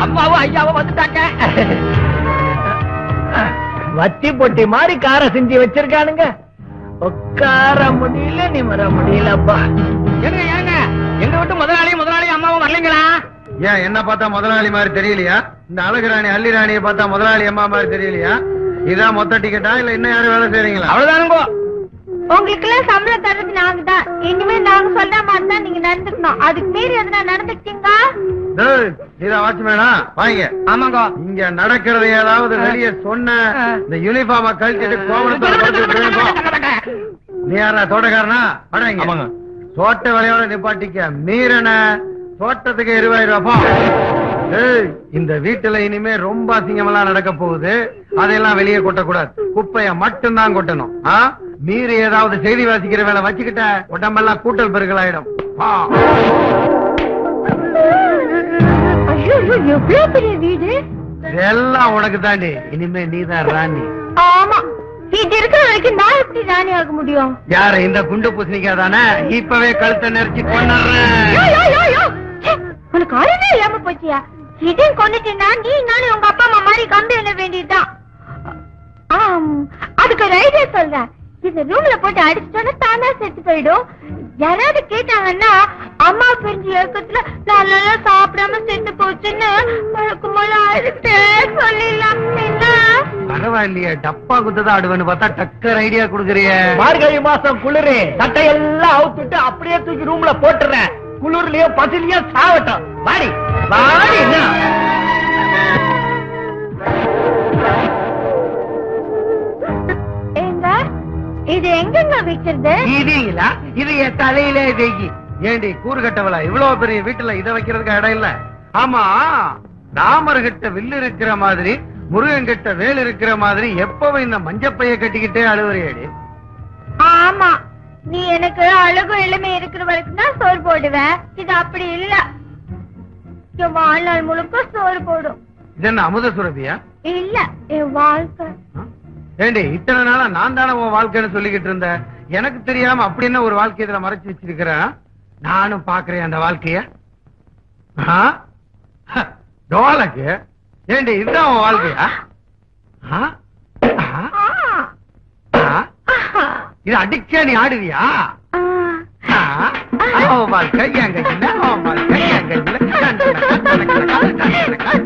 அம்மாவும் ஐயாவும் வந்துட்டாங்க வத்தி பொட்டி மாதிரி காரை செஞ்சு வச்சிருக்கானுங்க உட்கார முடியல நிமர முடியலப்பா ஏங்க ஏங்க எங்க வீட்டு முதலாளி முதலாளி அம்மாவும் வரலைங்களா ஏன் என்ன பார்த்தா முதலாளி மாதிரி தெரியலையா இந்த அழகு ராணி அள்ளி ராணியை பார்த்தா முதலாளி அம்மா மாதிரி தெரியலையா இதான் மொத்த டிக்கெட்டா இல்ல இன்னும் யாரும் வேலை செய்றீங்களா அவ்வளவுதானுங்கோ உங்களுக்கு எல்லாம் சம்பளம் தர்றது நாங்க தான் இனிமே நாங்க சொல்ற மாதிரி தான் நீங்க நடந்துக்கணும் அதுக்கு மீறி எதனா நடந்துக்கிட்டீங்க டேய், நீதான் வாட்ச்மேனா வாங்க ஆமாங்கோ இங்க நடக்கிறது ஏதாவது வெளிய சொன்ன இந்த யூனிஃபார்ம கழிச்சிட்டு கோவணத்தோட படுத்துட்டு இருக்கேன். நீ யாரா தோட்டக்காரனா வடங்க ஆமாங்க. தோட்ட வேலையோட நிப்பாட்டிக்க மீறன தோட்டத்துக்கு இருபதாயிரம் ரூபாய் ஏய், இந்த வீட்டுல இனிமே ரொம்ப அசிங்கமெல்லாம் நடக்க போகுது அதையெல்லாம் வெளியே கொட்டக்கூடாது குப்பைய மட்டும்தான் கொட்டணும் ஆ? மீறி ஏதாவது செய்தி வாசிக்கிற வேலை வச்சுக்கிட்ட உடம்பெல்லாம் கூட்டல் பெருகல் ஆயிடும் ஆ. ஐயோ எவ்வளவு பெரிய வீடு எல்லாம் உனக்கு தாண்டி இனிமே நீதான் ராணி ஆமா இது இருக்கிற வரைக்கும் நான் எப்படி ராணி ஆக முடியும் யாரு இந்த குண்டு பூசணிக்கா தானே இப்பவே கழுத்தை நெரிச்சு யோ, கொண்டுறேன் யோ, யோ, யோ. ச்சே, உனக்கு அறிவே இல்லாம போச்சியா இதையும் கொண்டுட்டீங்கன்னா நீ நானும் உங்க அப்பா அம்மா மாதிரி கம்பி எண்ண வேண்டியதுதான் ஆம், அதுக்கு ஒரு ஐடியா சொல்றேன் இந்த ரூம்ல போட்டு அடிச்சிட்டோன்னா தானா செத்து போயிடும் யாராவது கேட்டாங்கன்னா அம்மா பிரிஞ்சு ஏக்கத்துல நல்லா சாப்பிடாம செத்து போச்சுன்னு வழக்கம் போல அழுத்தே சொல்லிடலாம் என்ன பரவாயில்லையே டப்பா குத்துதான் ஆடுவேன்னு பார்த்தா டக்கர் ஐடியா கொடுக்குறிய மார்கழி மாசம் குளிரு சட்டையெல்லாம் அவுத்துட்டு அப்படியே தூக்கி ரூம்ல போட்டுறேன் குளிர்லயும் பசிலையும் சாவட்டும் வாடி வாடி என்ன ஏங்க இது எங்கங்க வைக்கிறது இதுங்களா இது என் தலையிலே வெயி ஏண்டி கூறு கட்டவளா இவ்வளவு பெரிய வீட்டுல இத வைக்கிறதுக்கு இடம் இல்ல ஆமா ராமர் கிட்ட வில்லு இருக்கிற மாதிரி முருகன் கிட்ட வேல் இருக்கிற மாதிரி எப்பவும் இந்த மஞ்சப்பைய கட்டிக்கிட்டே அழுவுறியடி ஆமா நீ எனக்கு அழகு இளமை இருக்கிற வரைக்கும் தான் சோறு போடுவேன் இது அப்படி இல்ல என் வாழ்நாள் முழுக்க சோறு போடும் இது என்ன அமுத சுரபியா இல்ல என் வாழ்க்கை ஏண்டி இத்தனை நாளா நான் தானே உன் வாழ்க்கைன்னு சொல்லிக்கிட்டு இருந்தேன் எனக்கு தெரியாம அப்படி என்ன ஒரு வாழ்க்கை இதுல மறைச்சு வச்சிருக்கிறேன் நானும் பாக்குறேன் அந்த வாழ்க்கைய ஆ? ஹ, டோலக்கு ஏண்டி இதுதான் உன் வாழ்க்கையா ஆ? ஆ? ஆ? இது அடிச்சா நீ ஆடுவியா ஆ? அவன் வாழ்க்கை என் கையில அவன் வாழ்க்கை என் கையில